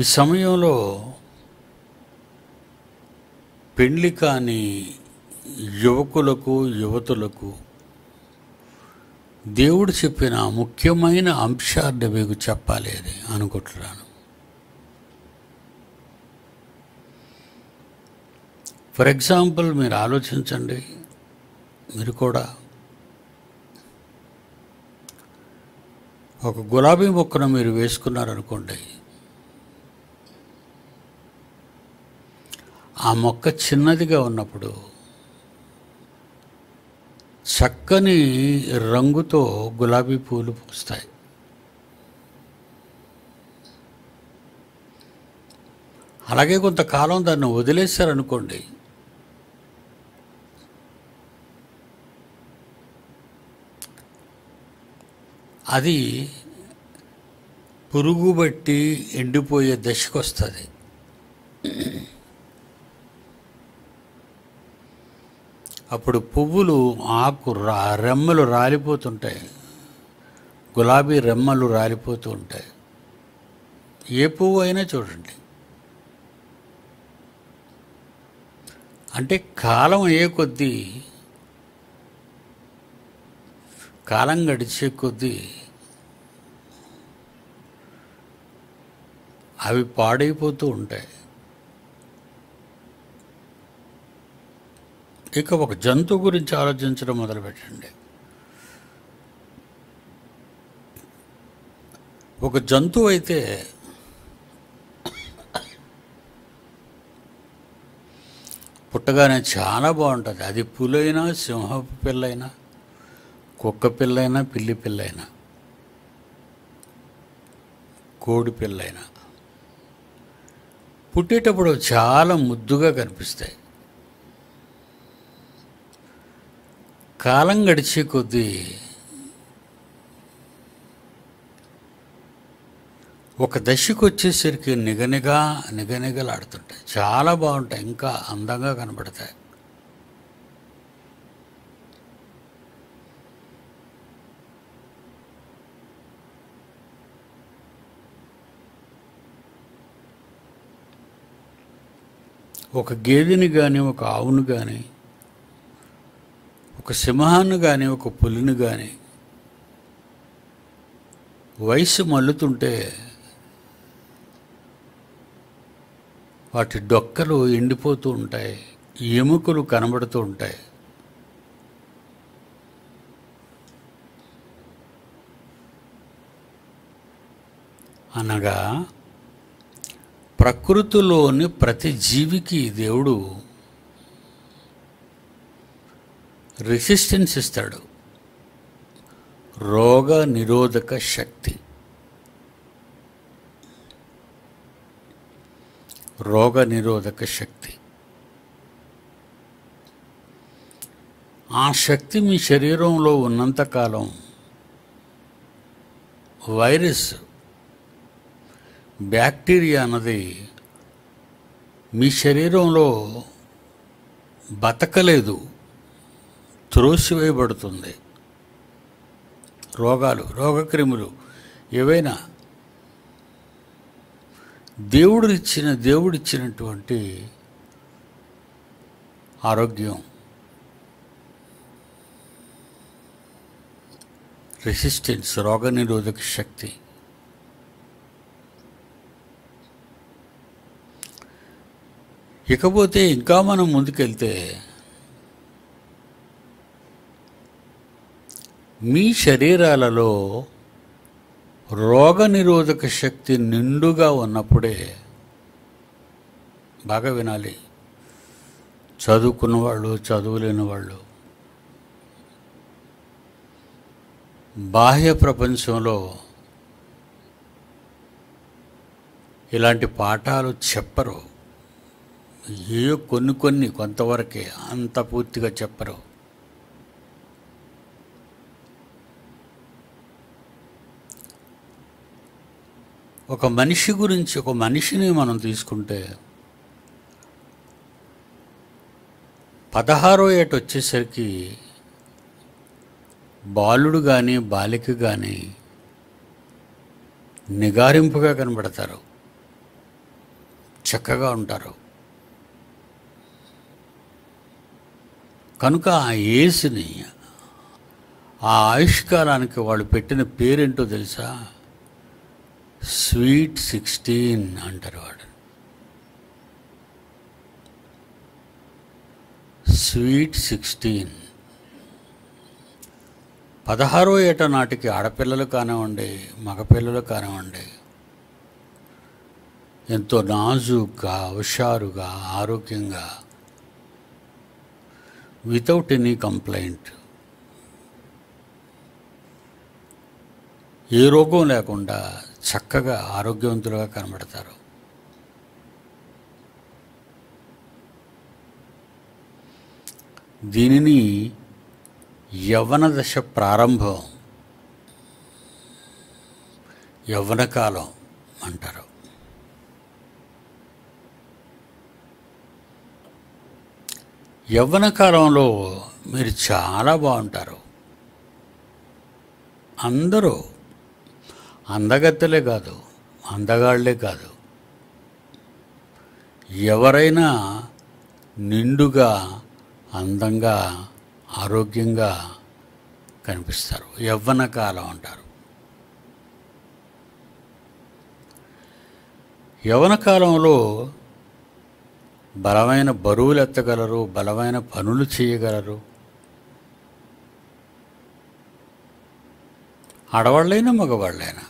ఈ సమయంలో పెళ్లి కాని యువకులకు యువతులకు దేవుడు చెప్పిన ముఖ్యమైన అంశాన్ని మీకు చెప్పాలి అని అనుకుంటున్నాను ఫర్ ఎగ్జాంపుల్ మీరు ఆలోచించండి మీరు కూడా ఒక గులాబీ మొక్కను మీరు వేసుకున్నారనుకోండి ఆ మొక్క చిన్నదిగా ఉన్నప్పుడు చక్కని రంగుతో గులాబీ పూలు పూస్తాయి అలాగే కొంతకాలం దాన్ని వదిలేశారనుకోండి అది పురుగు బట్టి ఎండిపోయే దశకు వస్తుంది అప్పుడు పువ్వులు ఆకు రా రెమ్మలు రాలిపోతుంటాయి గులాబీ రెమ్మలు రాలిపోతూ ఉంటాయి ఏ పువ్వు అయినా చూడండి అంటే కాలం అయ్యే కొద్దీ కాలం గడిచే కొద్దీ అవి పాడైపోతూ ఉంటాయి ఇక ఒక జంతువు గురించి ఆలోచించడం మొదలుపెట్టండి ఒక జంతువు అయితే పుట్టగానే చాలా బాగుంటుంది అది పులైనా సింహపు పిల్లైనా కుక్క పిల్లైనా పిల్లి పిల్లైనా కోడి పిల్లైనా పుట్టేటప్పుడు చాలా ముద్దుగా కనిపిస్తాయి కాలం గడిచే కొద్దీ ఒక దశకు వచ్చేసరికి నిగనిగా నిగనిగలాడుతుంటాయి చాలా బాగుంటాయి ఇంకా అందంగా కనబడతాయి ఒక గేదెని కానీ ఒక ఆవును కానీ ఒక సింహాన్ని కానీ ఒక పులిని కానీ వయసు మల్లుతుంటే వాటి డొక్కలు ఎండిపోతూ ఉంటాయి ఎముకలు కనబడుతూ ఉంటాయి అనగా ప్రకృతిలోని ప్రతి జీవికి దేవుడు రెసిస్టెన్స్ ఇస్తాడు రోగ నిరోధక శక్తి రోగ నిరోధక శక్తి ఆ శక్తి మీ శరీరంలో ఉన్నంతకాలం వైరస్ బ్యాక్టీరియా అన్నది మీ శరీరంలో బతకలేదు త్రోసివేయబడుతుంది రోగాలు రోగక్రిములు ఏవైనా దేవుడిచ్చిన దేవుడిచ్చినటువంటి ఆరోగ్యం రెసిస్టెన్స్ రోగనిరోధక శక్తి ఇకపోతే ఇంకా మనం ముందుకెళ్తే మీ శరీరాలలో రోగనిరోధక శక్తి నిండుగా ఉన్నప్పుడే బాగా వినాలి చదువుకున్న వాళ్ళు చదువులేని వాళ్ళు బాహ్య ప్రపంచంలో ఇలాంటి పాఠాలు చెప్పరు ఏ కొన్ని కొన్ని కొంతవరకే అంత పూర్తిగా చెప్పరు ఒక మనిషి గురించి ఒక మనిషిని మనం తీసుకుంటే పదహారో ఏట వచ్చేసరికి బాలుడు కానీ బాలిక కానీ నిగారింపుగా కనబడతారు చక్కగా ఉంటారు కనుక ఆ ఏసుని ఆ ఆయుష్కాలానికి వాళ్ళు పెట్టిన పేరేంటో తెలుసా స్వీట్ సిక్స్టీన్ అంటారు వాడు స్వీట్ సిక్స్టీన్ పదహారో ఏట నాటికి ఆడపిల్లలు కానివ్వండి మగపిల్లలు కానివ్వండి ఎంతో నాజుగ్గా హుషారుగా ఆరోగ్యంగా వితౌట్ ఎనీ కంప్లైంట్ ఏ రోగం లేకుండా చక్కగా ఆరోగ్యవంతులుగా కనబడతారు దీనిని యవ్వన దశ ప్రారంభం యవ్వన కాలం అంటారు యవ్వన కాలంలో మీరు చాలా బాగుంటారు అందరూ అందగత్తెలే కాదు అందగాళ్లే కాదు ఎవరైనా నిండుగా అందంగా ఆరోగ్యంగా కనిపిస్తారు యవ్వన కాలం అంటారు యవ్వన కాలంలో బలమైన బరువులు ఎత్తగలరు బలమైన పనులు చేయగలరు ఆడవాళ్ళైనా మగవాళ్ళైనా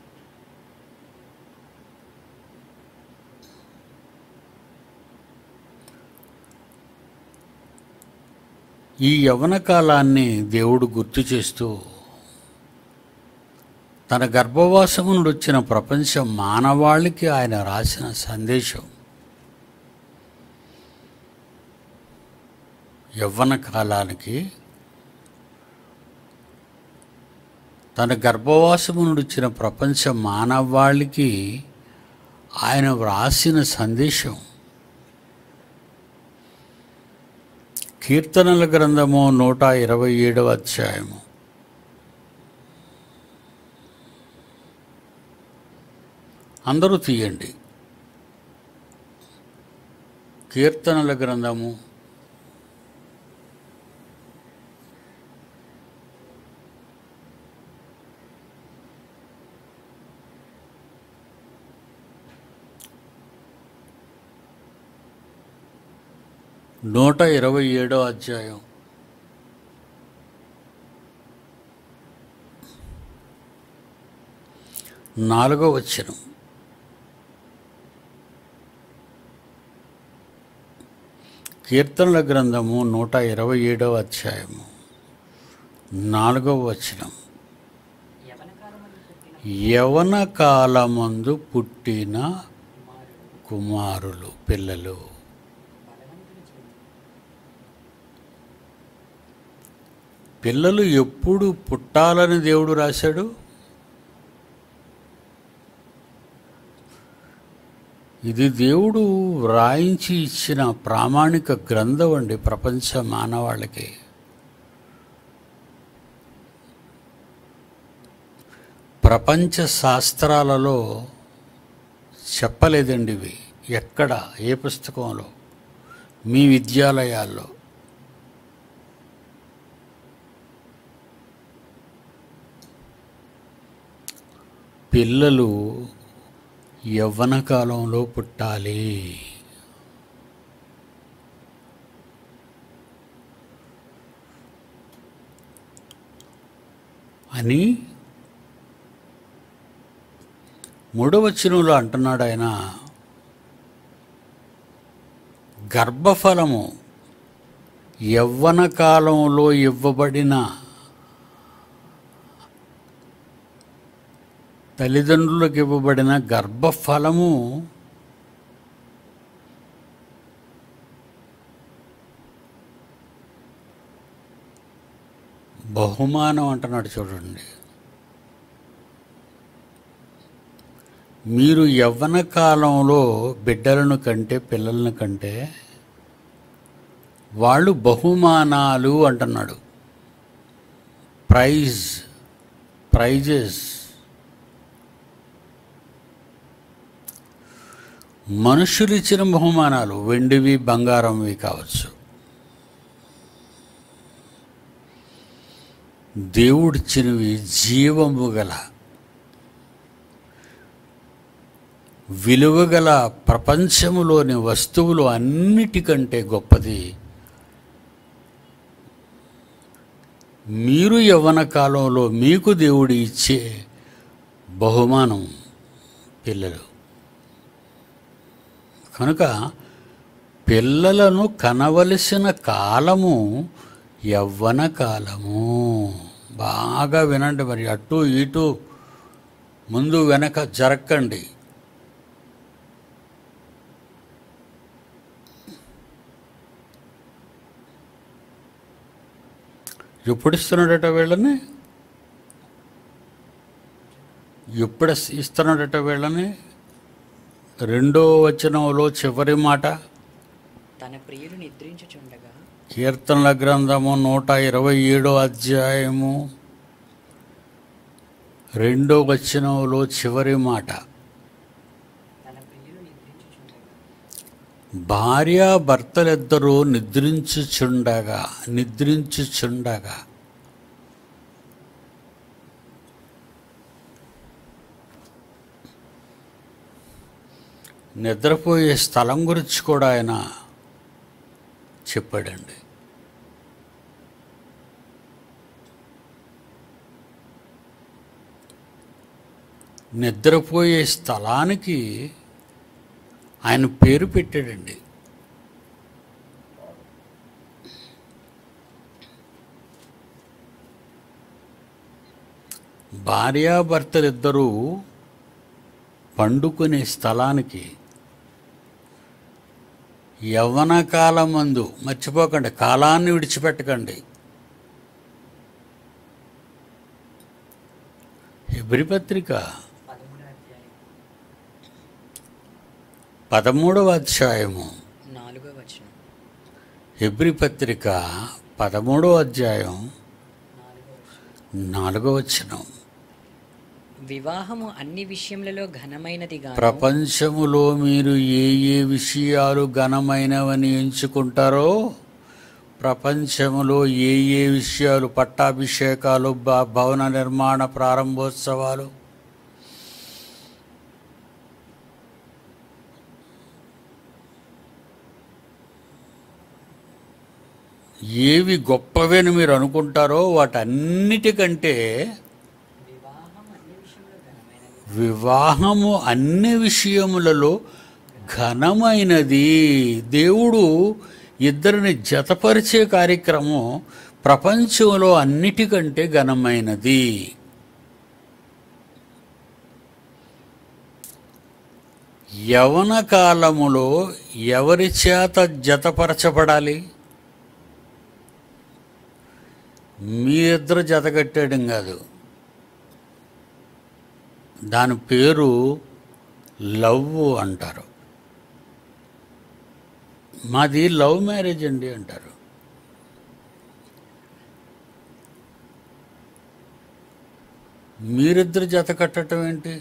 ఈ యవ్వన కాలాన్ని దేవుడు గుర్తు చేస్తూ తన గర్భవాసము నుండి వచ్చిన ప్రపంచం మానవాళికి ఆయన రాసిన సందేశం యవ్వన కాలానికి తన గర్భవాసము నుండి వచ్చిన ప్రపంచ మానవాళికి ఆయన వ్రాసిన సందేశం కీర్తనల గ్రంథము నూట ఇరవై ఏడవ అధ్యాయము అందరూ తీయండి కీర్తనల గ్రంథము నూట ఇరవై ఏడో అధ్యాయం నాలుగో వచనం కీర్తనల గ్రంథము నూట ఇరవై ఏడవ అధ్యాయము నాలుగవ వచనం యవన కాలమందు పుట్టిన యవన కాలమందు పుట్టిన కుమారుడు కుమారులు పిల్లలు బలవంతుని చేయి పిల్లలు ఎప్పుడు పుట్టాలని దేవుడు రాశాడు ఇది దేవుడు వ్రాయించి ఇచ్చిన ప్రామాణిక గ్రంథం అండి ప్రపంచ మానవాళికి ప్రపంచ శాస్త్రాలలో చెప్పలేదండి ఇవి ఎక్కడ ఏ పుస్తకంలో మీ విద్యాలయాల్లో పిల్లలు యవ్వన కాలంలో పుట్టాలి అని మూడవచనంలో అంటున్నాడు ఆయన గర్భఫలము యవ్వన కాలంలో ఇవ్వబడిన తల్లిదండ్రులకు ఇవ్వబడిన గర్భఫలము బహుమానం అంటున్నాడు చూడండి మీరు యవ్వన కాలంలో బిడ్డలను కంటే పిల్లలను కంటే వాళ్ళు బహుమానాలు అంటున్నాడు ప్రైజ్ ప్రైజెస్ మనుషులు ఇచ్చిన బహుమానాలు వెండివి బంగారంవి కావచ్చు దేవుడిచ్చినవి జీవము గల విలువగల ప్రపంచములోని వస్తువులు అన్నిటికంటే గొప్పది మీరు యవ్వన కాలంలో మీకు దేవుడు ఇచ్చే బహుమానం పిల్లలు కనుక పిల్లలను కనవలసిన కాలము యవ్వన కాలము బాగా వినండి మరి అటు ఇటు ముందు వెనక జరక్కండి ఎప్పుడు ఇస్తున్నాడట వీళ్ళని ఎప్పుడు ఇస్తున్నాడట వీళ్ళని రెండో వచనంలో చివరి మాట తన ప్రియులు నిద్రించుచుండగా కీర్తనల గ్రంథము నూట ఇరవై ఏడో అధ్యాయము రెండో వచనంలో చివరి మాట తన ప్రియులు నిద్రించుచుండగా భార్య భర్తలిద్దరూ నిద్రించుచుండగా నిద్రించుచుండగా నిద్రపోయే స్థలం గురించి కూడా ఆయన చెప్పాడండి నిద్రపోయే స్థలానికి ఆయన పేరు పెట్టాడండి భార్యాభర్తలిద్దరూ పండుకునే స్థలానికి యవ్వన కాలమందు మర్చిపోకండి కాలాన్ని విడిచిపెట్టకండి హెబ్రి పత్రిక పదమూడో అధ్యాయం పదమూడవ అధ్యాయము నాలుగో వచనం హెబ్రి పత్రిక పదమూడవ అధ్యాయం నాలుగో వచనం నాలుగవ వచనం వివాహము అన్ని విషయములలో ఘనమైనది గాను ప్రపంచములో మీరు ఏ ఏ విషయాలు ఘనమైనవని ఎంచుకుంటారో ప్రపంచములో ఏ ఏ విషయాలు పట్టాభిషేకాలు భ- భవన నిర్మాణ ప్రారంభోత్సవాలు ఏవి గొప్పవని మీరు అనుకుంటారో వాటన్నిటికంటే వివాహం అన్ని విషయంలో ఘనమైనది వివాహము అన్ని విషయములలో ఘనమైనది దేవుడు ఇద్దరిని జతపరిచే కార్యక్రమం ప్రపంచంలో అన్నిటికంటే ఘనమైనది యవన కాలములో ఎవరి చేత జతపరచబడాలి మీరిద్దరు జతకట్టేయడం కాదు దాని పేరు లవ్ అంటారు మాది లవ్ మ్యారేజ్ అండి అంటారు మీరిద్దరు జత కట్టడం ఏంటి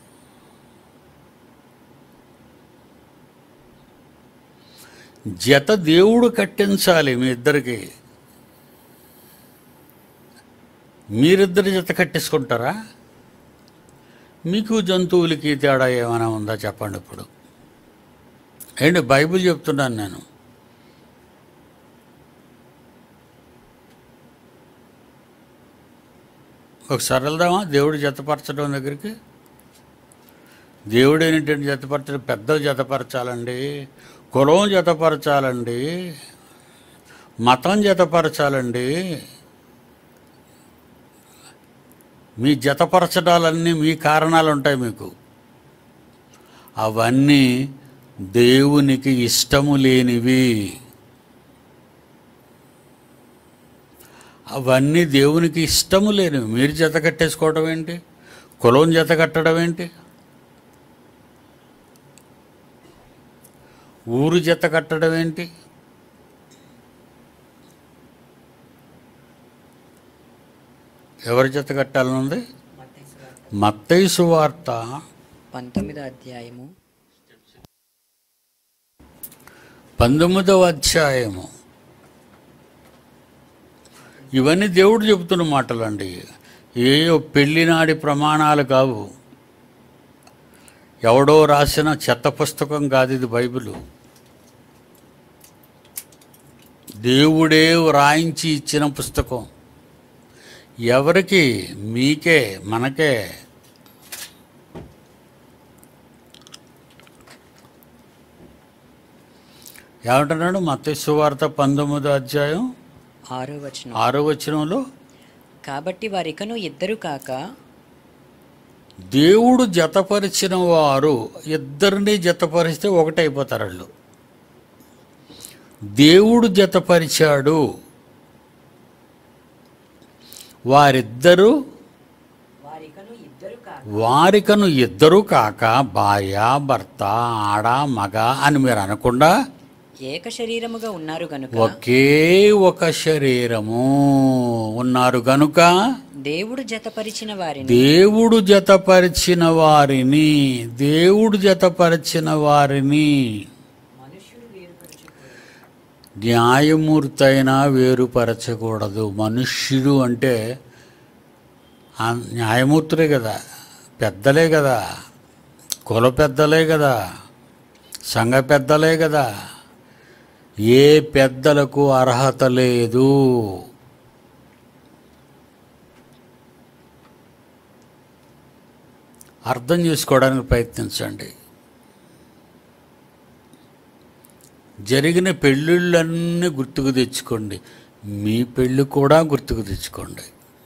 జత దేవుడు కట్టించాలి మీ ఇద్దరికి మీరిద్దరు జత కట్టేసుకుంటారా మీకు జంతువులకి తేడా ఏమైనా ఉందా చెప్పండి ఇప్పుడు ఏంటి బైబిల్ చెప్తున్నాను నేను ఒకసారి వెళ్దామా దేవుడు జతపరచడం దగ్గరికి దేవుడు ఏంటంటే జతపరచడం పెద్దలు జతపరచాలండి కులం జతపరచాలండి మతం జతపరచాలండి మీ జతపరచడాలన్నీ మీ కారణాలు ఉంటాయి మీకు అవన్నీ దేవునికి ఇష్టము లేనివి అవన్నీ దేవునికి ఇష్టము లేనివి మీరు జత కట్టేసుకోవడం ఏంటి కులం జత కట్టడం ఏంటి ఊరు జత కట్టడం ఏంటి ఎవరి జత కట్టాలనుంది మత్తయి సువార్త మత్తయి సువార్త పంతొమ్మిదో అధ్యాయము పంతొమ్మిదవ అధ్యాయము ఇవన్నీ దేవుడు చెబుతున్న మాటలండి ఏయో పెళ్లినాడి ప్రమాణాలు కావు ఎవడో రాసిన చెత్త పుస్తకం కాదు ఇది బైబిల్ దేవుడే వ్రాయించి ఇచ్చిన పుస్తకం ఎవరికి మీకే మనకే ఏమంటున్నాడు మత్స్సు వార్త పంతొమ్మిదో అధ్యాయం ఆరో వచనం ఆరో వచనంలో కాబట్టి వారికను ఇద్దరు కాక దేవుడు జతపరిచిన వారు ఇద్దరిని జతపరిస్తే ఒకటైపోతారు వాళ్ళు దేవుడు జతపరిచాడు వారిద్దరూ వారికను ఇద్దరు కాక వారికను ఇద్దరు కాక భార్య భర్త ఆడ మగ అని మీరు అనకుండా ఏక శరీరముగా ఉన్నారు గనుక ఒకే ఒక శరీరము ఉన్నారు గనుక దేవుడు జతపరిచిన వారిని దేవుడు జతపరిచిన వారిని దేవుడు జతపరిచిన వారిని మనుషులు వేరుపరచుకోరు న్యాయమూర్తి అయినా వేరుపరచకూడదు మనుష్యుడు అంటే ఆ న్యాయమూర్తులే కదా పెద్దలే కదా కుల పెద్దలే కదా సంఘ పెద్దలే కదా ఏ పెద్దలకు అర్హత లేదు అర్థం చేసుకోవడానికి ప్రయత్నించండి జరిగిన పెళ్ళిళ్ళన్నీ గుర్తుకు తెచ్చుకోండి మీ పెళ్ళి కూడా గుర్తుకు తెచ్చుకోండి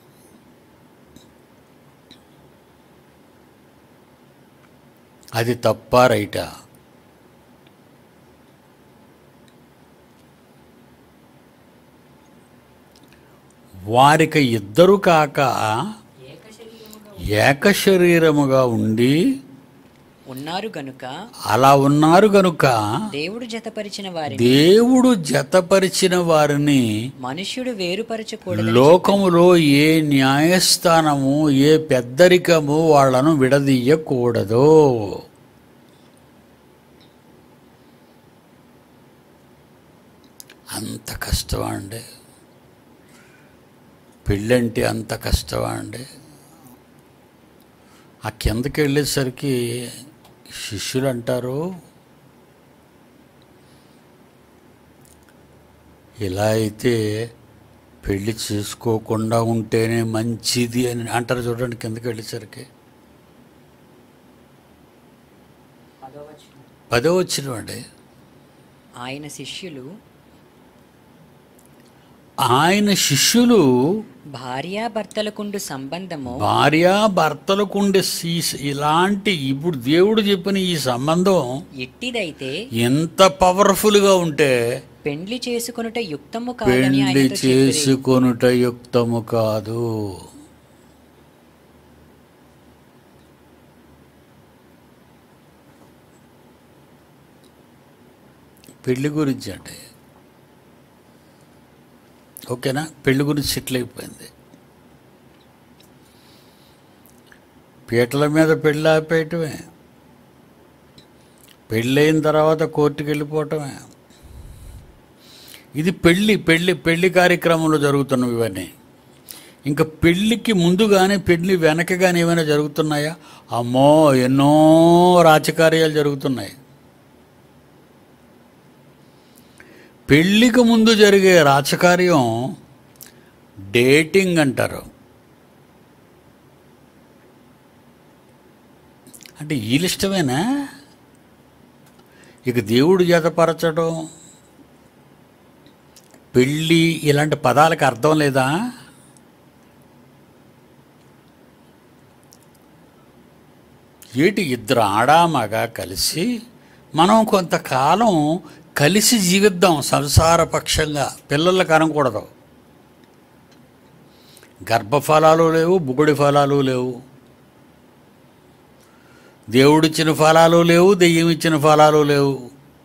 అది తప్ప రైటా వారికి ఇద్దరు కాక ఏక శరీరముగా ఏక శరీరముగా ఉండి ఉన్నారు గనుక అలా ఉన్నారు గనుక దేవుడు జతపరిచిన వారిని దేవుడు జతపరిచిన వారిని మనుష్యుడు వేరుపరచకూడదు లోకములో ఏ న్యాయస్థానము ఏ పెద్దరికము వాళ్ళను విడదీయకూడదు అంత కష్టమా అండి పెళ్ళంటే అంత కష్టమా అండి ఆ కిందకి వెళ్ళేసరికి శిష్యులు అంటారు ఇలా అయితే పెళ్లి చేసుకోకుండా ఉంటేనే మంచిది అని అంటారు చూడండి కిందకి వెళ్ళేసరికి పదో వచ్చిన అండి ఆయన శిష్యులు ఆయన శిష్యులు భార్యాభర్తలకుండు సంబంధము భార్యాభర్తలకుండే ఈ- ఇలాంటి ఇప్పుడు దేవుడు చెప్పిన ఈ సంబంధం ఎట్టిదైతే ఎంత పవర్ఫుల్గా ఉంటే పెండ్లి చేసుకొనుట యుక్తము కాదని పెళ్లి ఆయనతో చెప్పిరి. చేసుకొనుట యుక్తము కాదు పెళ్లి గురించి అంటే ఓకేనా పెళ్లి గురించి సెటిల్ అయిపోయింది పీటల మీద పెళ్ళి ఆపేయటమే పెళ్ళైన తర్వాత కోర్టుకి వెళ్ళిపోవటమే ఇది పెళ్ళి పెళ్ళి పెళ్లి కార్యక్రమంలో జరుగుతున్నవి ఇవన్నీ ఇంకా పెళ్ళికి ముందు కానీ పెళ్ళి వెనక కానీ ఏమైనా జరుగుతున్నాయా అమ్మో ఎన్నో రాజకార్యాలు జరుగుతున్నాయి పెళ్ళికి ముందు జరిగే రాజకార్యం డేటింగ్ అంటారు అంటే వీళ్ళు ఇష్టమేనా ఇక దేవుడు జతపరచడం పెళ్ళి ఇలాంటి పదాలకు అర్థం లేదా ఏటి ఇద్దరు ఆడామగా కలిసి మనం కొంతకాలం కలిసి జీవిద్దాం సంసారపక్షంగా పిల్లలకు అనకూడదు గర్భఫలాలు లేవు బుగుడి ఫలాలు లేవు దేవుడిచ్చిన ఫలాలు లేవు దెయ్యం ఇచ్చిన ఫలాలు లేవు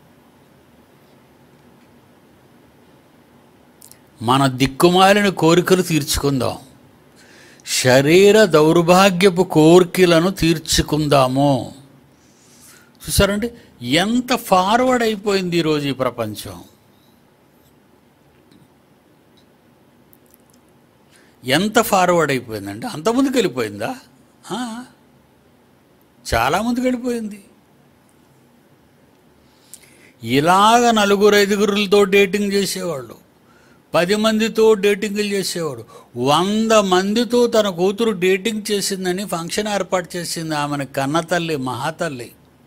మన దిక్కుమాలిన కోరికలు తీర్చుకుందాం శరీర దౌర్భాగ్యపు కోరికలను తీర్చుకుందాము చూసారండి ఎంత ఫార్వర్డ్ అయిపోయింది ఈరోజు ఈ ప్రపంచం ఎంత ఫార్వర్డ్ అయిపోయిందంటే అంత ముందుకు వెళ్ళిపోయిందా ఆ, చాలా ముందుకు వెళ్ళిపోయింది ఇలాగ నలుగురు ఐదుగురులతో డేటింగ్ చేసేవాళ్ళు పది మందితో డేటింగ్లు చేసేవాడు వంద మందితో తన కూతురు డేటింగ్ చేసిందని ఫంక్షన్ ఏర్పాటు చేసింది ఆమెను కన్నతల్లి మహాతల్లి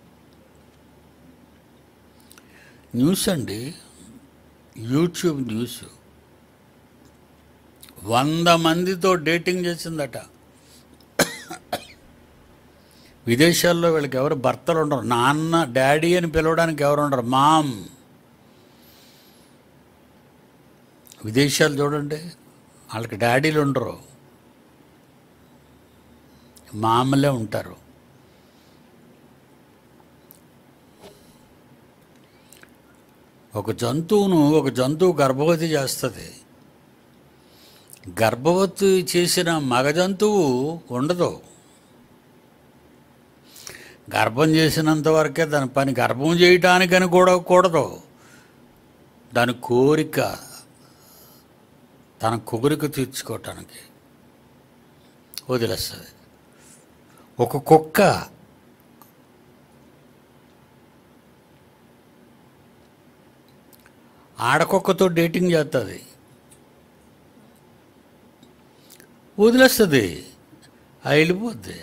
న్యూస్ అండి యూట్యూబ్ న్యూస్ వంద మందితో డేటింగ్ చేసిందట విదేశాల్లో వీళ్ళకి ఎవరు భర్తలు ఉండరు నాన్న డాడీ అని పిలవడానికి ఎవరు ఉండరు మామ్ విదేశాలు చూడండి వాళ్ళకి డాడీలు ఉండరు మామలే ఉంటారు ఒక జంతువును ఒక జంతువు గర్భవతి చేస్తుంది గర్భవతి చేసిన మగ జంతువు ఉండదు గర్భం చేసినంత వరకే దాని పని గర్భం చేయటానికని కూడా కూడదు దాని కోరిక తన కోరిక తీర్చుకోవటానికి వదిలేస్తుంది ఒక కుక్క ఆడకుక్కతో డేటింగ్ చేస్తుంది వదిలేస్తుంది ఆ వెళ్ళిపోద్ది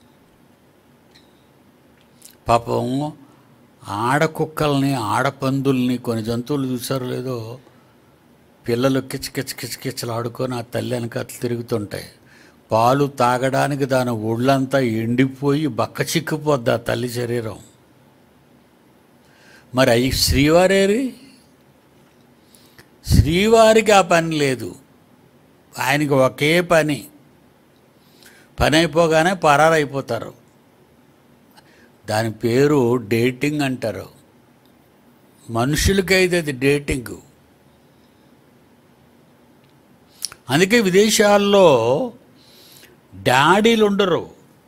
పాపం ఆడకుక్కల్ని ఆడపందుల్ని కొన్ని జంతువులు చూసారో లేదో పిల్లలు కిచ్ కిచ్ కిచ్ కిచలు ఆడుకొని ఆ తల్లి వెనకాతలు తిరుగుతుంటాయి పాలు తాగడానికి దాని ఒళ్ళంతా ఎండిపోయి బక్క చిక్కిపోద్ది ఆ తల్లి శరీరం మరి అవి శ్రీవారేరి శ్రీవారికి ఆ పని లేదు ఆయనకి ఒకే పని పని అయిపోగానే పరారైపోతారు దాని పేరు డేటింగ్ అంటారు మనుషులకైతే అది డేటింగ్ అందుకే విదేశాల్లో డాడీలు ఉండరు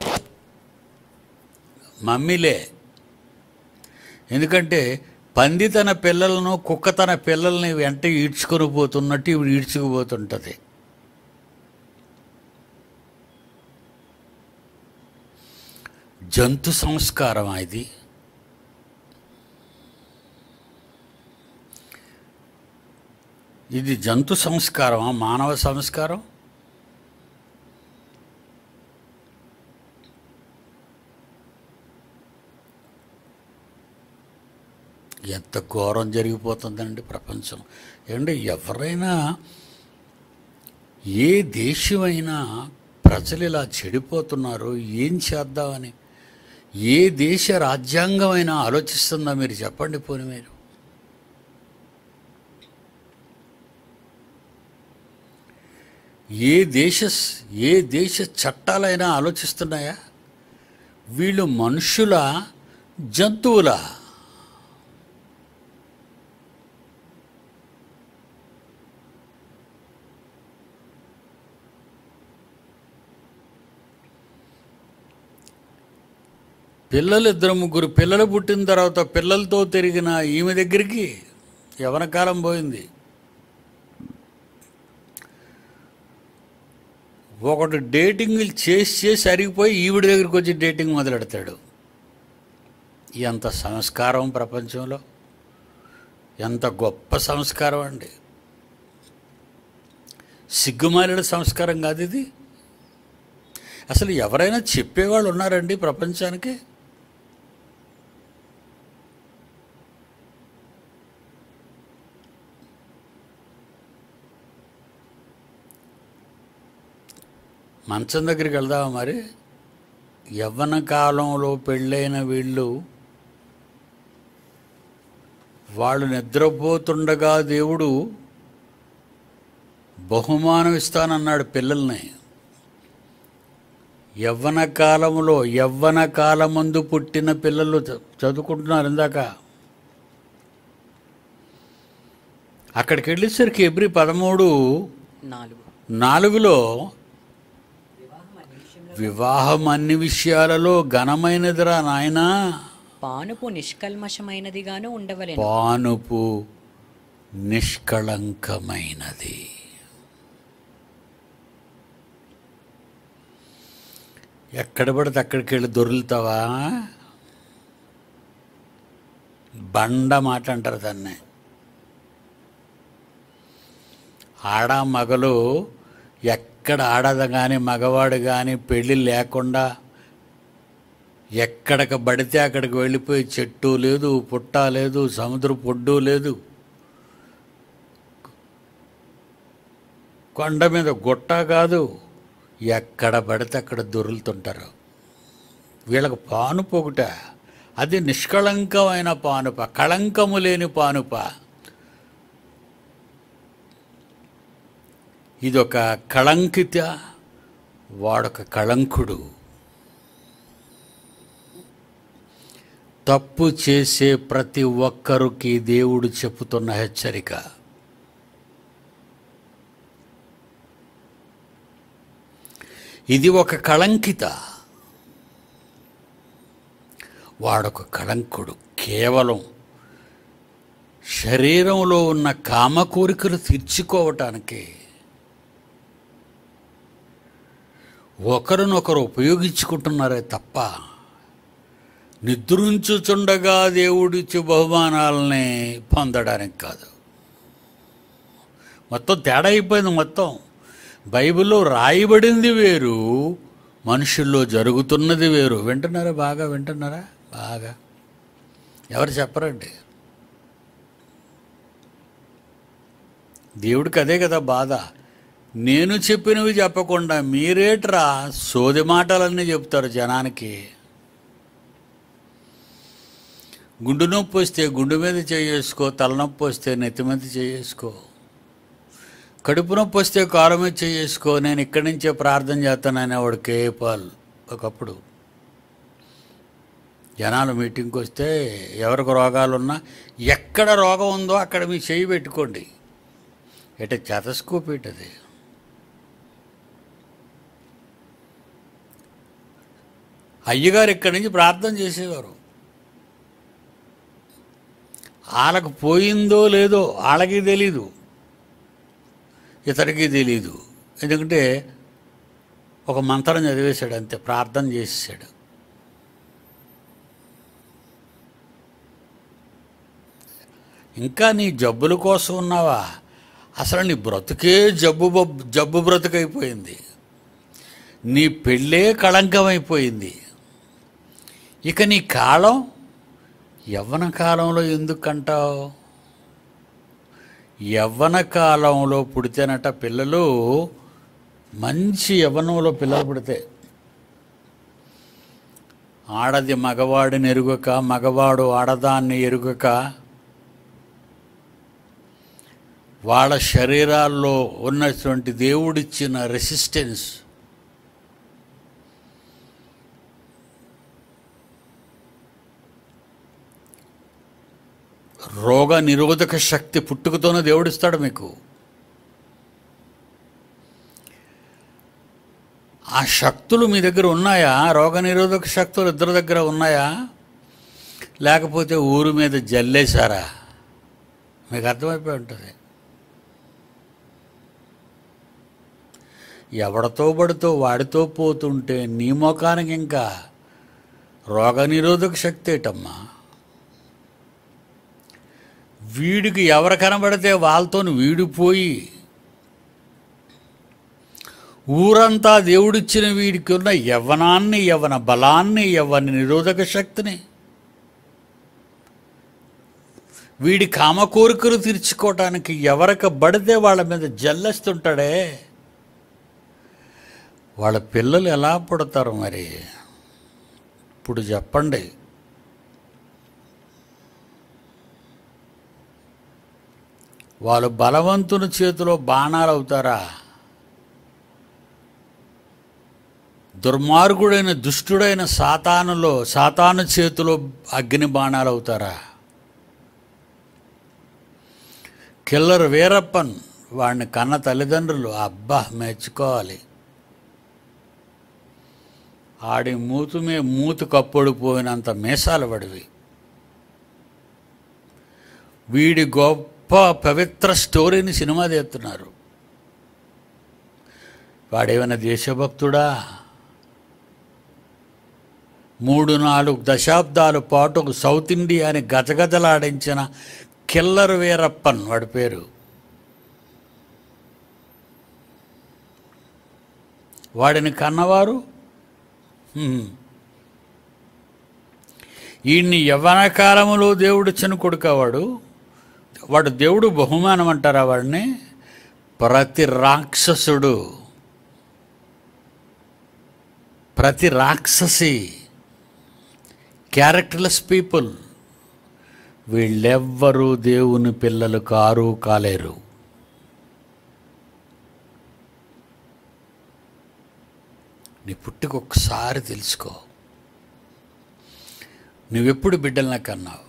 మమ్మీలే ఎందుకంటే పంది తన పిల్లలను కుక్క తన పిల్లల్ని వెంట ఈడ్చుకొని పోతున్నట్టు ఇవి ఈడ్చుకుపోతుంటుంది జంతు సంస్కారం ఇది ఇది జంతు సంస్కారమా మానవ సంస్కారం ఎంత ఘోరం జరిగిపోతుందండి ప్రపంచం ఏమంటే ఎవరైనా ఏ దేశమైనా ప్రజలు ఇలా చెడిపోతున్నారు ఏం చేద్దామని ఏ దేశ రాజ్యాంగమైనా ఆలోచిస్తుందా మీరు చెప్పండి పోని మీరు ఏ దేశ ఏ దేశ చట్టాలైనా ఆలోచిస్తున్నాయా వీళ్ళు మనుషుల జంతువుల పిల్లలు ఇద్దరు ముగ్గురు పిల్లలు పుట్టిన తర్వాత పిల్లలతో తిరిగిన ఈమె దగ్గరికి యవన కాలం పోయింది ఒకడు డేటింగ్లు చేసి చేసి అరిగిపోయి ఈవిడ దగ్గరికి వచ్చి డేటింగ్ మొదలెడతాడు ఎంత సంస్కారం ప్రపంచంలో ఎంత గొప్ప సంస్కారం అండి సిగ్గుమాలిన సంస్కారం కాదు ఇది అసలు ఎవరైనా చెప్పేవాళ్ళు ఉన్నారండి ప్రపంచానికి మంచం దగ్గరికి వెళ్దామా మరి యవ్వన కాలంలో పెళ్ళైన వీళ్ళు వాళ్ళు నిద్రపోతుండగా దేవుడు బహుమానం ఇస్తానన్నాడు పిల్లల్ని యవ్వన కాలంలో యవ్వన కాలమందు పుట్టిన పిల్లలు చ- చదువుకుంటున్నారు ఇందాక అక్కడికి వెళ్ళేసరికి ఎబ్రి పదమూడు నాలుగు నాలుగులో వివాహం అన్ని విషయాలలో ఘనమైనదిరా నాయనా పానుపు నిష్కల్మషమైనదిగాను ఉండవలెను పానుపు నిష్కళంకమైనది ఎక్కడ పడితే అక్కడికి వెళ్ళి దొరులుతావా బండ మాట అంటారు దాన్ని ఆడ మగలు ఎక్కడ ఆడదు కానీ మగవాడు కానీ పెళ్ళి లేకుండా ఎక్కడికి పడితే అక్కడికి వెళ్ళిపోయి చెట్టు లేదు పుట్ట లేదు సముద్ర పొడ్డు లేదు కొండ మీద గుట్ట కాదు ఎక్కడ పడితే అక్కడ దొరులుతుంటారు వీళ్ళకి పానుపు ఒకట అది నిష్కళంకమైన పానుప కళంకము లేని పానుప ఇదొక కళంకిత వాడొక కళంకుడు తప్పు చేసే ప్రతి ఒక్కరికి దేవుడు చెప్పుతున్న హెచ్చరిక ఇది ఒక కళంకిత వాడొక కళంకుడు కేవలం శరీరంలో ఉన్న కామ కోరికలు తీర్చుకోవటానికి ఒకరినొకరు ఉపయోగించుకుంటున్నారే తప్ప నిద్రించుచుండగా దేవుడిచ్చి బహుమానాలని పొందడానికి కాదు మొత్తం తేడా అయిపోయింది మొత్తం బైబిల్లో రాయబడింది వేరు మనుషుల్లో జరుగుతున్నది వేరు వింటున్నారా బాగా వింటున్నారా బాగా ఎవరు చెప్పరండి దేవుడికి అదే కదా బాధ నేను చెప్పినవి చెప్పకుండా మీరేట్రా సోది మాటలన్నీ చెప్తారు జనానికి గుండు నొప్పి వస్తే గుండు మీద చేసుకో తలనొప్పి వస్తే నెత్తి మీద చేసుకో కడుపు నొప్పి వస్తే కారం మీద చేసుకో నేను ఇక్కడి నుంచే ప్రార్థన చేస్తానని వాడు కేపాల్ ఒకప్పుడు జనాలు మీటింగ్కి వస్తే ఎవరికి రోగాలు ఉన్నా ఎక్కడ రోగం ఉందో అక్కడ మీ చెయ్యి పెట్టుకోండి ఎట చెతస్కోప్ అది అయ్యగారు ఇక్కడి నుంచి ప్రార్థన చేసేవారు వాళ్ళకు పోయిందో లేదో వాళ్ళకి తెలీదు ఇతరికి తెలీదు ఎందుకంటే ఒక మంత్రం చదివేశాడు అంతే ప్రార్థన చేసేసాడు ఇంకా నీ జబ్బుల కోసం ఉన్నావా అసలు నీ బ్రతుకే జబ్బు బొబ్- జబ్బు బ్రతుకైపోయింది నీ పెళ్ళే కళంకమైపోయింది ఇక నీ కాలం యవ్వన కాలంలో ఎందుకంటావు యవ్వన కాలంలో పుడితేనట పిల్లలు మంచి యవ్వనంలో పిల్లలు పుడితే ఆడది మగవాడిని ఎరుగక మగవాడు ఆడదాన్ని ఎరుగక వాళ్ళ శరీరాల్లో ఉన్నటువంటి దేవుడిచ్చిన రెసిస్టెన్స్ రోగ నిరోధక శక్తి పుట్టుకతోనే దేవుడిస్తాడు మీకు ఆ శక్తులు మీ దగ్గర ఉన్నాయా రోగ నిరోధక శక్తులు ఇద్దరి దగ్గర ఉన్నాయా లేకపోతే ఊరు మీద జల్లేశారా మీకు అర్థమైపోయి ఉంటుంది ఎవడితో పడితో వాడితో పోతుంటే నీ ముఖానికి ఇంకా రోగ నిరోధక శక్తి ఏటమ్మా వీడికి ఎవరు కనబడితే వాళ్ళతో వీడిపోయి ఊరంతా దేవుడిచ్చిన వీడికి ఉన్న యవ్వనాన్ని యవ్వన బలాన్ని యవ్వన నిరోధక శక్తిని వీడి కామ కోరికలు తీర్చుకోవటానికి ఎవరికి పడితే వాళ్ళ మీద జల్లేస్తుంటాడే వాళ్ళ పిల్లలు ఎలా పుడతారు మరి ఇప్పుడు చెప్పండి వాళ్ళు బలవంతుని చేతిలో బాణాలు అవుతారా దుర్మార్గుడైన దుష్టుడైన సాతానులో సాతాను చేతిలో అగ్ని బాణాలు అవుతారా కిల్లర్ వీరప్పన్ వాడిని కన్న తల్లిదండ్రులు అబ్బా మెచ్చుకోవాలి ఆడి మూతు మే మూతు కప్పొడిపోయినంత మీసాలు పడివి వీడి గొప్ప పవిత్ర స్టోరీని సినిమా తీస్తున్నారు వాడేమైనా దేశభక్తుడా మూడు నాలుగు దశాబ్దాల పాటు సౌత్ ఇండియాని గజగజలాడించిన కిల్లర్ వీరప్పన్ వాడి పేరు వాడిని కన్నవారు హ్మ్. ఈయన్ని యవ్వన కాలములో దేవుడు చిన్న కొడుకవాడు వాడు దేవుడు బహుమానం అంటారా వాడిని ప్రతి రాక్షసుడు ప్రతి రాక్షసి క్యారెక్టర్లెస్ పీపుల్ వీళ్ళెవ్వరూ దేవుని పిల్లలు కారు కాలేరు నీ పుట్టుకు ఒక్కసారి తెలుసుకో నువ్వెప్పుడు బిడ్డలన కన్నావు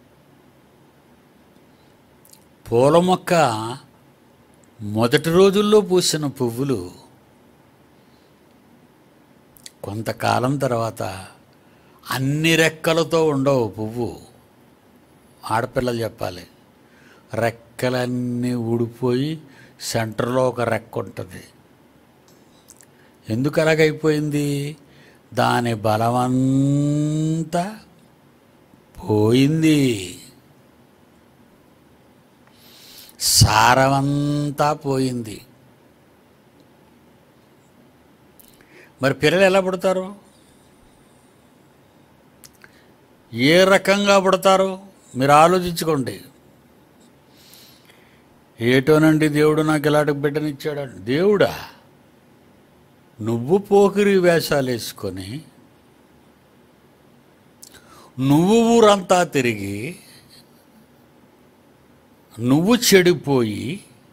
పూల మొక్క మొదటి రోజుల్లో పూసిన పువ్వులు కొంతకాలం తర్వాత అన్ని రెక్కలతో ఉండవు పువ్వు ఆడపిల్లలు చెప్పాలి రెక్కలన్నీ ఊడిపోయి సెంటర్లో ఒక రెక్క ఉంటుంది ఎందుకు అలాగైపోయింది దాని బలమంతా పోయింది సారమంతా పోయింది మరి పిల్లలు ఎలా పుడతారు ఏ రకంగా పుడతారు మీరు ఆలోచించుకోండి ఏటోనండి దేవుడు నాకు ఇలాంటి బిడ్డనిచ్చాడు దేవుడా నువ్వు పోకిరి వేషాలు వేసుకొని నువ్వు ఊరంతా తిరిగి నువ్వు చెడిపోయి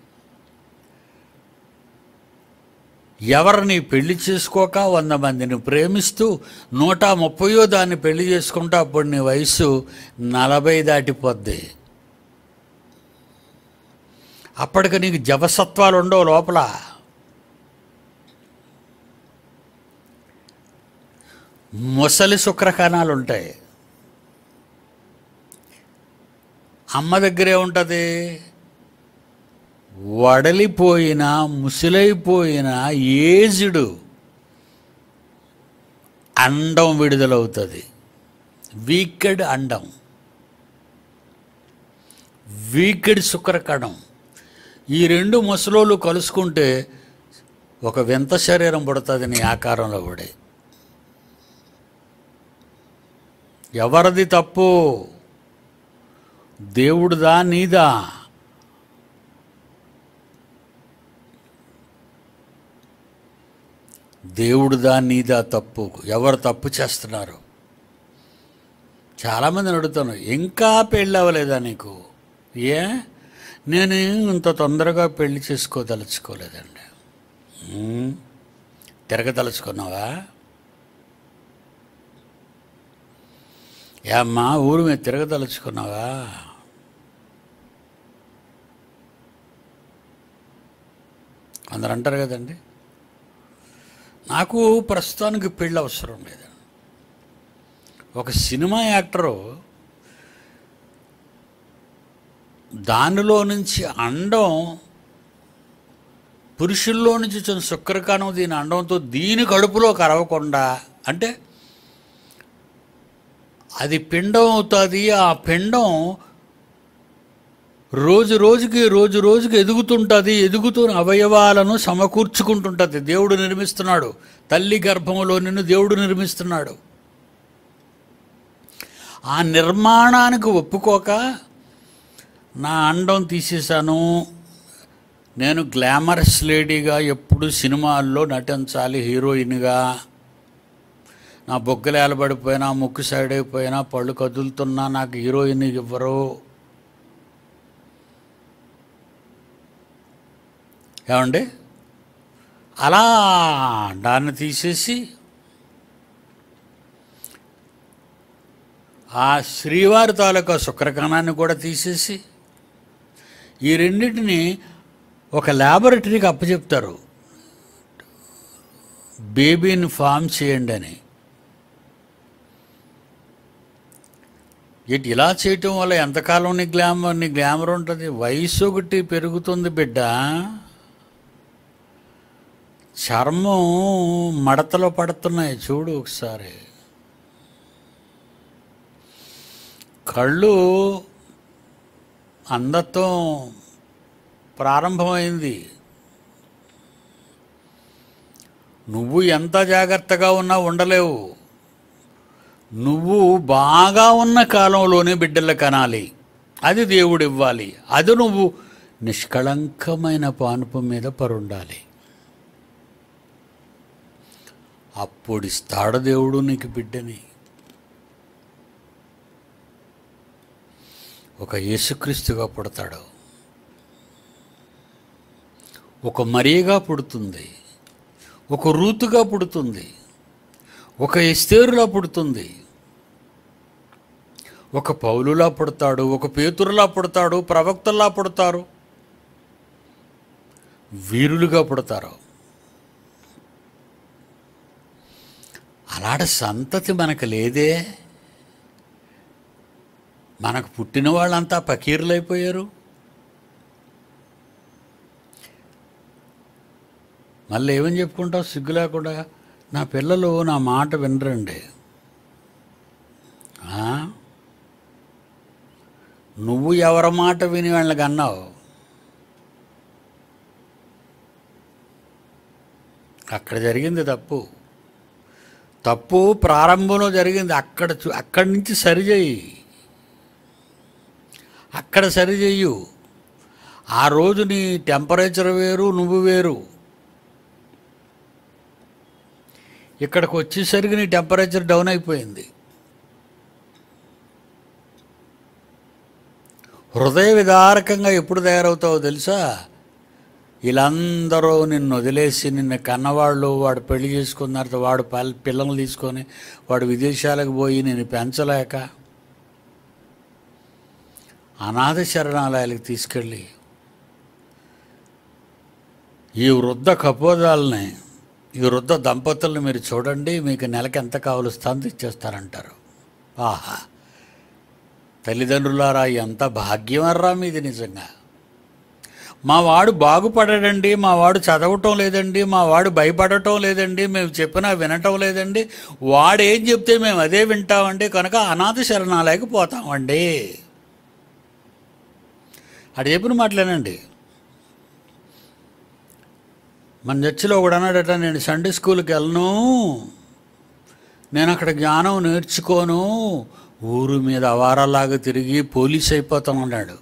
ఎవరిని పెళ్లి చేసుకోక వంద మందిని ప్రేమిస్తూ నూట ముప్పయో దాన్ని పెళ్లి చేసుకుంటే అప్పుడు నీ వయసు నలభై దాటిపోద్ది అప్పటికి నీకు జవసత్వాలు ఉండవు లోపల ముసలి శుక్రకణాలు ఉంటాయి అమ్మ దగ్గరే ఉంటుంది వడలిపోయిన ముసలైపోయిన ఏజ్డ్ అండం విడుదలవుతుంది వీకెడ్ అండం వీకెడ్ శుక్రకణం ఈ రెండు ముసలోళ్ళు కలుసుకుంటే ఒక వింత శరీరం పుడుతుంది నీ ఆకారంలో పడే ఎవరిది తప్పు దేవుడుదా నీదా దేవుడుదా నీదా తప్పు ఎవరు తప్పు చేస్తున్నారు చాలామందిని అడుగుతాను ఇంకా పెళ్ళి అవ్వలేదా నీకు ఏ నేను ఇంత తొందరగా పెళ్లి చేసుకోదలుచుకోలేదండి ఉమ్, తిరగదలుచుకున్నావా ఏ అమ్మా ఊరు మీద తిరగదలుచుకున్నావా అందరు అంటారు కదండి నాకు ప్రస్తుతానికి పెళ్ళి అవసరం లేదు ఒక సినిమా యాక్టరు దానిలో నుంచి అండం పురుషుల్లో నుంచి వచ్చిన శుక్రకణం దీని అండంతో దీని కడుపులో కరవకుండా అంటే అది పిండం అవుతుంది ఆ పిండం రోజు రోజుకి రోజు రోజుకి ఎదుగుతుంటుంది ఎదుగుతున్న అవయవాలను సమకూర్చుకుంటుంటుంది దేవుడు నిర్మిస్తున్నాడు తల్లి గర్భంలో నిన్ను దేవుడు నిర్మిస్తున్నాడు ఆ నిర్మాణానికి ఒప్పుకోక నా అండం తీసేశాను నేను గ్లామరస్ లేడీగా ఎప్పుడు సినిమాల్లో నటించాలి హీరోయిన్గా నా బొగ్గలు ఏలబడిపోయినా ముక్కు సైడ్ అయిపోయినా పళ్ళు కదులుతున్నా నాకు హీరోయిన్ ఇవ్వరు ఏమండి అలా దాన్ని తీసేసి ఆ శ్రీవారి తాలూకా శుక్రకణాన్ని కూడా తీసేసి ఈ రెండింటిని ఒక ల్యాబొరేటరీకి అప్పచెప్తారు బేబీని ఫామ్ చేయండి అని ఇటు ఇలా చేయటం వల్ల ఎంతకాలం నీ గ్లామర్ నీ గ్లామర్ ఉంటుంది వయసు ఒకటి పెరుగుతుంది బిడ్డ చర్మం మడతలో పడుతున్నాయి చూడు ఒకసారి కళ్ళు అందత్వం ప్రారంభమైంది నువ్వు ఎంత జాగ్రత్తగా ఉన్నా ఉండలేవు నువ్వు బాగా ఉన్న కాలంలోనే బిడ్డలు కనాలి అది దేవుడు ఇవ్వాలి అది నువ్వు నిష్కళంకమైన పానుపు మీద పరుండాలి అప్పుడు ఇస్తాడు దేవుడు నీకు బిడ్డని ఒక యేసుక్రీస్తుగా పుడతాడు ఒక మరియగా పుడుతుంది ఒక రూతుగా పుడుతుంది ఒక ఎస్తేరులా పుడుతుంది ఒక పౌలులా పుడతాడు ఒక పేతురులా పుడతాడు ప్రవక్తల్లా పుడతారు వీరులుగా పుడతారు అలాంటి సంతతి మనకు లేదే మనకు పుట్టిన వాళ్ళంతా పకీర్లైపోయారు మళ్ళీ ఏమని చెప్పుకుంటావు సిగ్గు లేకుండా నా పిల్లలు నా మాట వినరండి ఆ? నువ్వు ఎవరి మాట విని వాళ్ళకి అన్నావు అక్కడ జరిగింది తప్పు తప్పు ప్రారంభంలో జరిగింది అక్కడ చూ- అక్కడి నుంచి సరిచేయి అక్కడ సరిచెయ్యు ఆ రోజు నీ టెంపరేచర్ వేరు నువ్వు వేరు ఇక్కడికి వచ్చేసరికి నీ టెంపరేచర్ డౌన్ అయిపోయింది హృదయ విదారకంగా ఎప్పుడు తయారవుతావో తెలుసా వీళ్ళందరూ నిన్ను వదిలేసి నిన్ను కన్నవాళ్ళు వాడు పెళ్లి చేసుకున్న తర్వాత వాడు పల్ పిల్లలు తీసుకొని వాడు విదేశాలకు పోయి నేను పెంచలేక అనాథ శరణాలయాలకు తీసుకెళ్ళి ఈ వృద్ధ కపోదాలని ఈ వృద్ధ దంపతులను మీరు చూడండి మీకు నెలకి ఎంత కావాలో స్థానం ఇచ్చేస్తారంటారు ఆహా తల్లిదండ్రులారా ఎంత భాగ్యమర్రా మీది నిజంగా మా వాడు బాగుపడడండి మా వాడు చదవటం లేదండి మా వాడు భయపడటం లేదండి మేము చెప్పినా వినటం లేదండి వాడు ఏం చెప్తే మేము అదే వింటామండి కనుక అనాథ శరణాలయకు పోతామండి అటు చెప్పిన మాటలేనండి మన చర్చిలో ఒకడు అన్నాడట నేను సండే స్కూల్కి వెళ్ళను నేను అక్కడ జ్ఞానం నేర్చుకోను ఊరు మీద అవారాలాగా తిరిగి పోలీస్ అయిపోతాను అన్నాడు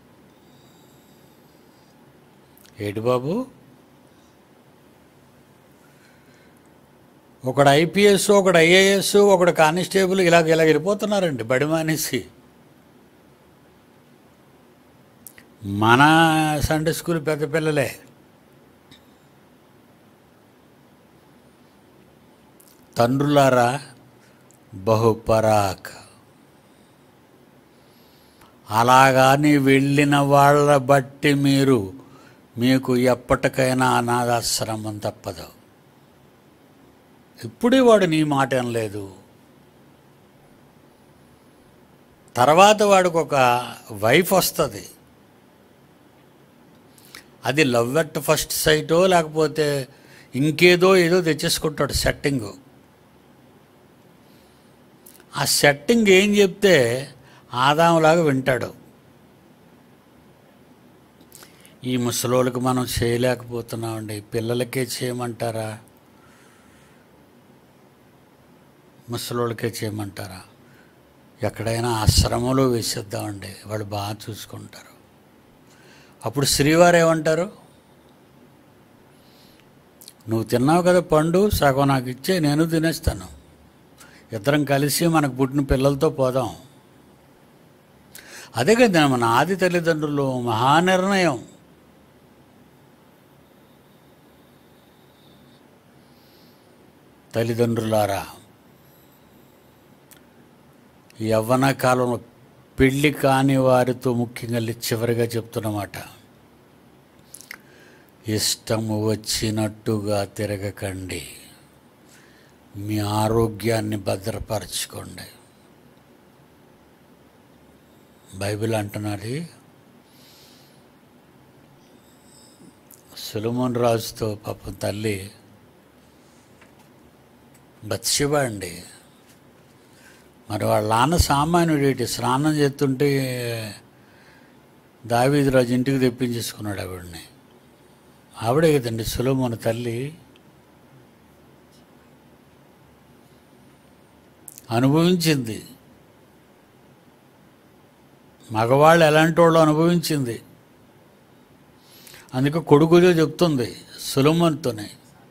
ఏటి బాబు ఒకడు ఐపీఎస్ ఒకడు ఐఏఎస్ ఒకడు కానిస్టేబుల్ ఇలాగ ఇలా వెళ్ళిపోతున్నారండి బడి మానేసి మన సండే స్కూల్ పెద్ద పిల్లలే తండ్రులారా బహుపరాక్ అలాగాని వెళ్ళిన వాళ్ళ బట్టి మీరు మీకు ఎప్పటికైనా అనాథాశ్రమం తప్పదు ఇప్పుడే వాడు నీ మాట అనలేదు తర్వాత వాడికి ఒక వైఫ్ వస్తుంది అది లవ్ ఎట్ ఫస్ట్ సైటో లేకపోతే ఇంకేదో ఏదో తెచ్చేసుకుంటాడు సెట్టింగు ఆ సెట్టింగ్ ఏం చెప్తే ఆదాంలాగా వింటాడు ఈ ముసలోళ్ళకి మనం చేయలేకపోతున్నామండి పిల్లలకే చేయమంటారా ముసలోళ్ళకే చేయమంటారా ఎక్కడైనా ఆశ్రమంలో వేసేద్దామండి వాళ్ళు బాగా చూసుకుంటారు అప్పుడు శ్రీవారు ఏమంటారు నువ్వు తిన్నావు కదా పండు సగం నాకు ఇచ్చే నేను తినేస్తాను ఇద్దరం కలిసి మనకు పుట్టిన పిల్లలతో పోదాం అదే కదా మన ఆది తల్లిదండ్రులు మహానిర్ణయం తల్లిదండ్రులారా యవ్వన కాలంలో పెళ్లి కాని వారితో ముఖ్యంగా చివరిగా చెప్తున్నమాట ఇష్టము వచ్చినట్టుగా తిరగకండి మీ ఆరోగ్యాన్ని భద్రపరచుకోండి బైబిల్ అంటున్నది సులమోన్ రాజుతో పాపం తల్లి బత్సిబ అండి మరి వాళ్ళ నాన్న సామాన్యుడేటి స్నానం చేస్తుంటే దావీదు రాజు ఇంటికి తెప్పించేసుకున్నాడు ఆవిడని ఆవిడే కదండి సులమోన తల్లి అనుభవించింది మగవాళ్ళు ఎలాంటి వాళ్ళు అనుభవించింది అందుకే కొడుకుతో చెప్తుంది సులమన్తోనే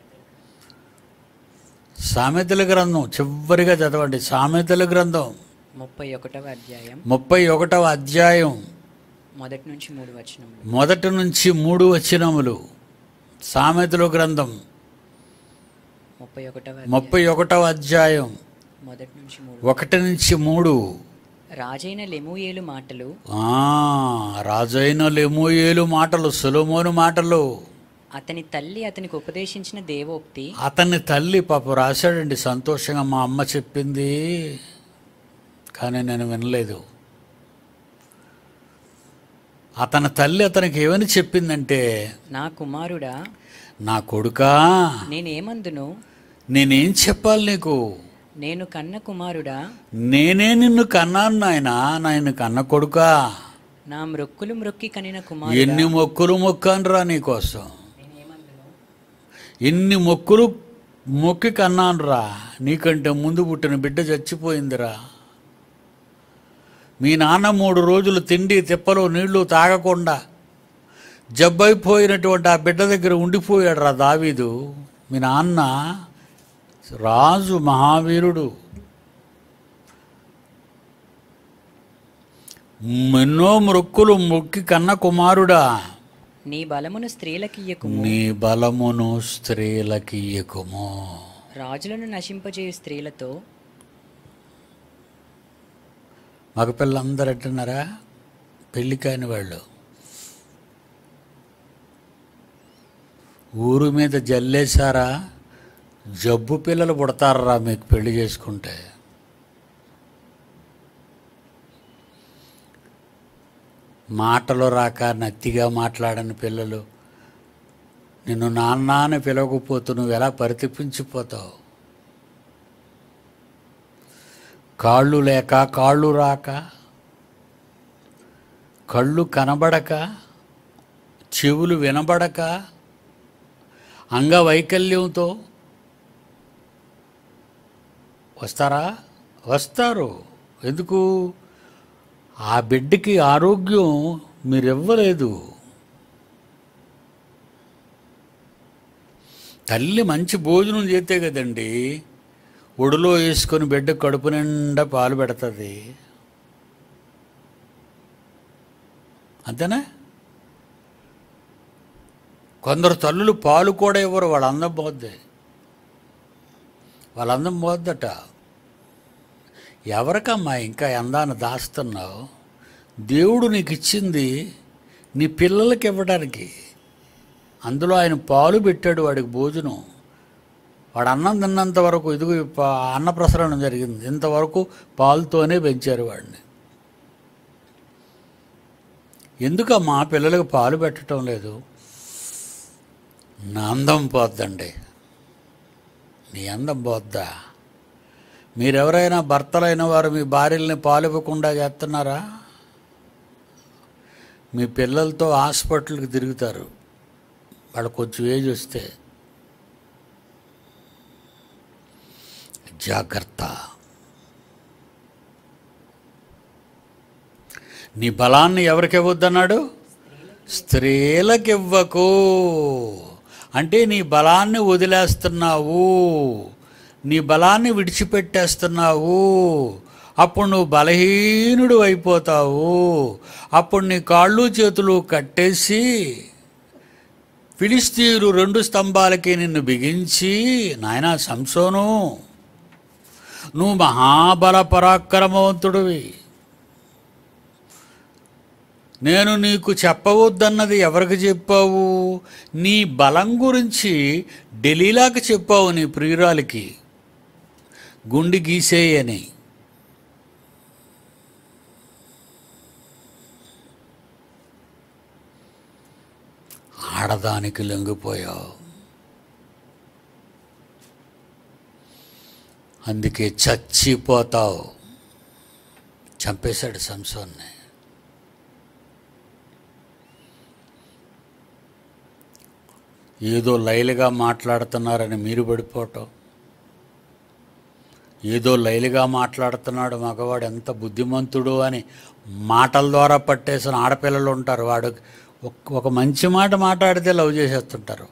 సామెతల గ్రంథం చివరిగా చదవండి సామెతల గ్రంథం ముప్పై ఒకటవ అధ్యాయం ముప్పై ఒకటవ అధ్యాయం మొదటి నుంచి మూడు వచనములు మొదటి నుంచి మూడు వచనములు సామెతల గ్రంథం ముప్పై ఒకటవ ముప్పై ఒకటవ అధ్యాయం మొదటి నుంచి మూడు ఒకటి నుంచి మూడు రాజైన లెమూయేలు మాటలు ఆ, రాజైన లెమోయేలు మాటలు సులమోను మాటలు అతని తల్లి అతనికి ఉపదేశించిన దేవోక్తి అతన్ని తల్లి పాప రాశాడండి సంతోషంగా మా అమ్మ చెప్పింది కానీ నేను వినలేదు అతని తల్లి అతనికి ఏమని చెప్పిందంటే నా కుమారుడా నా కొడుకా నేనేమందును నేనేం చెప్పాలి నీకు నేను కన్న కుమారుడా నేనే నిన్ను కన్నాను నాయనా నాయన కన్న కొడుకా నా మ్రొక్కులు మ్రొక్కి కనిన కుమారుడా ఎన్ని మొక్కులు మొక్కానురా నీకోసం ఎన్ని మొక్కులు మొక్కి కన్నానురా నీకంటే ముందు పుట్టిన బిడ్డ చచ్చిపోయిందిరా మీ నాన్న మూడు రోజులు తిండి తిప్పలు నీళ్లు తాగకుండా జబ్బైపోయినటువంటి ఆ బిడ్డ దగ్గర ఉండిపోయాడు రా దావీదు మీ నాన్న రాజు మహావీరుడు ఎన్నో మొక్కులు మొక్కి కన్న కుమారుడా నీ బలమును స్త్రీలకియ్యకుము నీ బలమును స్త్రీలకి ఇయ్యకుము రాజులను నశింపజేయు స్త్రీలతో మగపిల్లలందరూ అంటున్నారా పెళ్లి కాని వాళ్ళు ఊరు మీద జల్లేశారా జబ్బు పిల్లలు పుడతారా మీకు పెళ్లి చేసుకుంటే మాటలు రాక నత్తిగా మాట్లాడని పిల్లలు నిన్ను నాన్న అని పిలవకపోతూ నువ్వు ఎలా పరితపించిపోతావు కాళ్ళు లేక కాళ్ళు రాక కళ్ళు కనబడక చెవులు వినబడక అంగవైకల్యంతో వస్తారా వస్తారు ఎందుకు ఆ బిడ్డకి ఆరోగ్యం మీరు ఇవ్వలేదు తల్లి మంచి భోజనం చేస్తే కదండి ఒడిలో వేసుకొని బిడ్డ కడుపు నిండా పాలు పెడుతుంది అంతేనా కొందరు తల్లులు పాలు కూడా ఇవ్వరు వాళ్ళ అందం పోద్ది వాళ్ళ అందం పోద్దట ఎవరికమ్మా ఇంకా అందాన్ని దాస్తున్నావు దేవుడు నీకు ఇచ్చింది నీ పిల్లలకి ఇవ్వడానికి అందులో ఆయన పాలు పెట్టాడు వాడికి భోజనం వాడు అన్నం తిన్నంత వరకు ఇదిగో ఈ పా- అన్నప్రసరణ జరిగింది ఇంతవరకు పాలుతోనే పెంచారు వాడిని ఎందుకమ్మా పిల్లలకు పాలు పెట్టడం లేదు నా అందం పోద్దండి నీ అందం పోద్దా మీరెవరైనా భర్తలైన వారు మీ భార్యల్ని పాలు ఇవ్వకుండా చేస్తున్నారా మీ పిల్లలతో హాస్పిటల్కి తిరుగుతారు వాళ్ళు కొంచెం ఏజ్ వస్తే జాగ్రత్త నీ బలాన్ని ఎవరికి ఇవ్వద్దన్నాడు స్త్రీలకు ఇవ్వకు అంటే నీ బలాన్ని వదిలేస్తున్నావు నీ బలాన్ని విడిచిపెట్టేస్తున్నావు అప్పుడు నువ్వు బలహీనుడు అయిపోతావు అప్పుడు నీ కాళ్ళు చేతులు కట్టేసి ఫిలిస్తీరు రెండు స్తంభాలకి నిన్ను బిగించి నాయనా సంసోను నువ్వు మహాబల పరాక్రమవంతుడివి నేను నీకు చెప్పవద్దన్నది ఎవరికి చెప్పావు నీ బలం గురించి ఢిల్లీలాకి చెప్పావు నీ ప్రియురాలికి గుండి గీసేయని ఆడదానికి లొంగిపోయావు అందుకే చచ్చిపోతావు చంపేశాడు సంసోన్ని ఏదో లైలుగా మాట్లాడుతున్నారని మీరు పడిపోవటం ఏదో లైలుగా మాట్లాడుతున్నాడు మగవాడు ఎంత బుద్ధిమంతుడు అని మాటల ద్వారా పట్టేసిన ఆడపిల్లలు ఉంటారు వాడు ఒక- ఒక మంచి మాట మాట్లాడితే లవ్ చేసేస్తుంటారు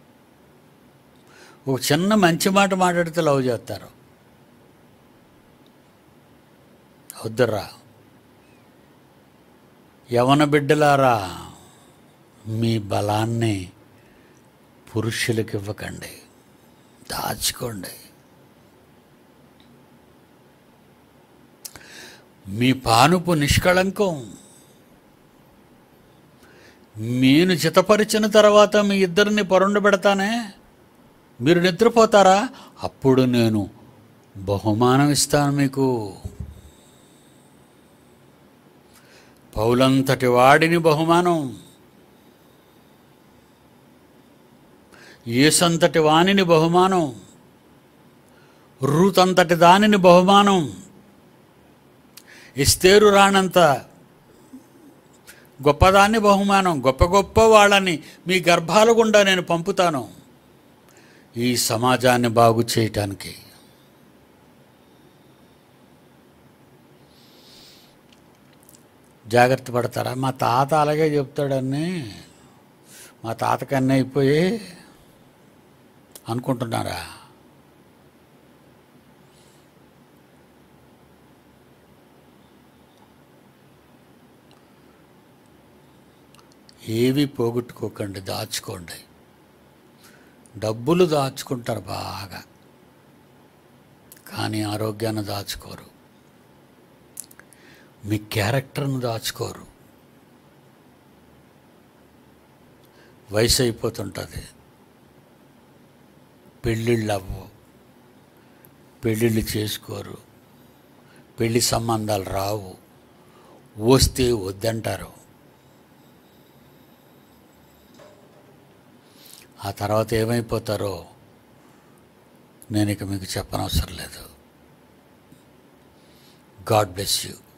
ఒక చిన్న మంచి మాట మాట్లాడితే లవ్ చేస్తారు వద్దురా యవన బిడ్డలారా మీ బలాన్ని పురుషులకు ఇవ్వకండి దాచుకోండి మీ పానుపు నిష్కళంకం నేను చితపరిచిన తర్వాత మీ ఇద్దరిని పరుండబెడతానే మీరు నిద్రపోతారా అప్పుడు నేను బహుమానం ఇస్తాను మీకు పౌలంతటి వాడిని బహుమానం ఏసంతటి వాణిని బహుమానం రూతంతటి దానిని బహుమానం ఇస్తేరు రానంత గొప్పదాన్ని బహుమానం గొప్ప గొప్ప వాళ్ళని మీ గర్భాల గుండా నేను పంపుతాను ఈ సమాజాన్ని బాగు చేయటానికి జాగ్రత్త పడతారా మా తాత అలాగే చెప్తాడని మా తాతకి అన్నీ అయిపోయి అనుకుంటున్నారా ఏవి పోగొట్టుకోకండి దాచుకోండి డబ్బులు దాచుకుంటారు బాగా కానీ ఆరోగ్యాన్ని దాచుకోరు మీ క్యారెక్టర్ను దాచుకోరు వయసు అయిపోతుంటుంది పెళ్ళిళ్ళు అవ్వవు పెళ్ళిళ్ళు చేసుకోరు పెళ్లి సంబంధాలు రావు వస్తే వద్దంటారు ఆ తర్వాత ఏమైపోతారో నేను ఇక మీకు చెప్పనవసరం లేదు గాడ్ బ్లెస్ యూ